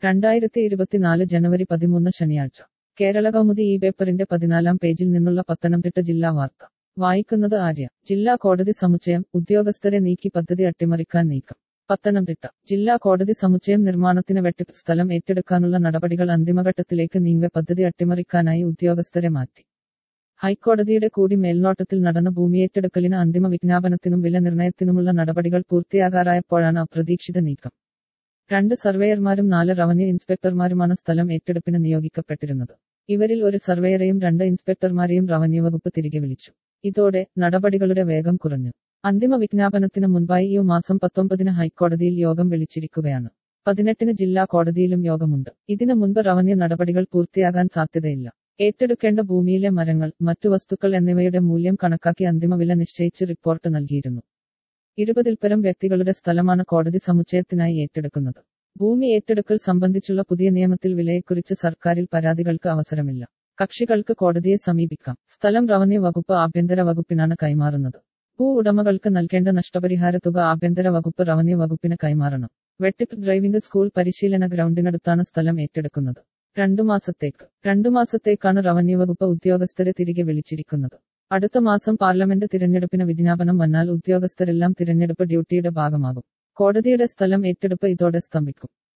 രണ്ടായിരത്തി ഇരുപത്തിനാല് ജനുവരി പതിമൂന്ന് ശനിയാഴ്ച കേരള കൗമുദി ഈ പേപ്പറിന്റെ പതിനാലാം പേജിൽ നിന്നുള്ള പത്തനംതിട്ട ജില്ലാ വാർത്ത വായിക്കുന്നത് ആര്യ ജില്ലാ കോടതി സമുച്ചയം ഉദ്യോഗസ്ഥരെ നീക്കി പദ്ധതി അട്ടിമറിക്കാൻ നീക്കം പത്തനംതിട്ട ജില്ലാ കോടതി സമുച്ചയം നിർമ്മാണത്തിന് വെട്ടിപ്പ് സ്ഥലം ഏറ്റെടുക്കാനുള്ള നടപടികൾ അന്തിമഘട്ടത്തിലേക്ക് നീങ്ങെ പദ്ധതി അട്ടിമറിക്കാനായി ഉദ്യോഗസ്ഥരെ മാറ്റി ഹൈക്കോടതിയുടെ കൂടി മേൽനോട്ടത്തിൽ നടന്ന ഭൂമിയേറ്റെടുക്കലിന് അന്തിമ വിജ്ഞാപനത്തിനും വില നിർണയത്തിനുമുള്ള നടപടികൾ പൂർത്തിയാകാറായപ്പോഴാണ് അപ്രതീക്ഷിത നീക്കം രണ്ട് സർവേയർമാരും നാല് റവന്യൂ ഇൻസ്പെക്ടർമാരുമാണ് സ്ഥലം ഏറ്റെടുപ്പിന് നിയോഗിക്കപ്പെട്ടിരുന്നത് ഇവരിൽ ഒരു സർവേയറെയും രണ്ട് ഇൻസ്പെക്ടർമാരെയും റവന്യൂ വകുപ്പ് തിരികെ വിളിച്ചു ഇതോടെ നടപടികളുടെ വേഗം കുറഞ്ഞു അന്തിമ വിജ്ഞാപനത്തിന് മുൻപായി ഈ മാസം പത്തൊമ്പതിന് ഹൈക്കോടതിയിൽ യോഗം വിളിച്ചിരിക്കുകയാണ് പതിനെട്ടിന് ജില്ലാ കോടതിയിലും യോഗമുണ്ട് ഇതിനു മുൻപ് റവന്യൂ നടപടികൾ പൂർത്തിയാകാൻ സാധ്യതയില്ല ഏറ്റെടുക്കേണ്ട ഭൂമിയിലെ മരങ്ങൾ മറ്റു വസ്തുക്കൾ എന്നിവയുടെ മൂല്യം കണക്കാക്കി അന്തിമ വില നിശ്ചയിച്ച് റിപ്പോർട്ട് നൽകിയിരുന്നു ഇരുപതിൽ പരം വ്യക്തികളുടെ സ്ഥലമാണ് കോടതി സമുച്ചയത്തിനായി ഏറ്റെടുക്കുന്നത് ഭൂമി ഏറ്റെടുക്കൽ സംബന്ധിച്ചുള്ള പുതിയ നിയമത്തിൽ വിലയെക്കുറിച്ച് സർക്കാരിൽ പരാതികൾക്ക് അവസരമില്ല കക്ഷികൾക്ക് കോടതിയെ സമീപിക്കാം സ്ഥലം റവന്യൂ വകുപ്പ് ആഭ്യന്തര വകുപ്പിനാണ് കൈമാറുന്നത് ഭൂ ഉടമകൾക്ക് നൽകേണ്ട നഷ്ടപരിഹാര തുക ആഭ്യന്തര വകുപ്പ് റവന്യൂ വകുപ്പിന് കൈമാറണം വെട്ടിപ്പ് ഡ്രൈവിംഗ് സ്കൂൾ പരിശീലന ഗ്രൗണ്ടിനടുത്താണ് സ്ഥലം ഏറ്റെടുക്കുന്നത് രണ്ടു മാസത്തേക്ക് രണ്ടു മാസത്തേക്കാണ് റവന്യൂ വകുപ്പ് ഉദ്യോഗസ്ഥരെ തിരികെ വിളിച്ചിരിക്കുന്നത് അടുത്ത മാസം പാർലമെന്റ് തിരഞ്ഞെടുപ്പിന് വിജ്ഞാപനം വന്നാൽ ഉദ്യോഗസ്ഥരെല്ലാം തിരഞ്ഞെടുപ്പ് ഡ്യൂട്ടിയുടെ ഭാഗമാകും കോടതിയുടെ സ്ഥലം ഏറ്റെടുപ്പ് ഇതോടെ സ്തംഭിക്കും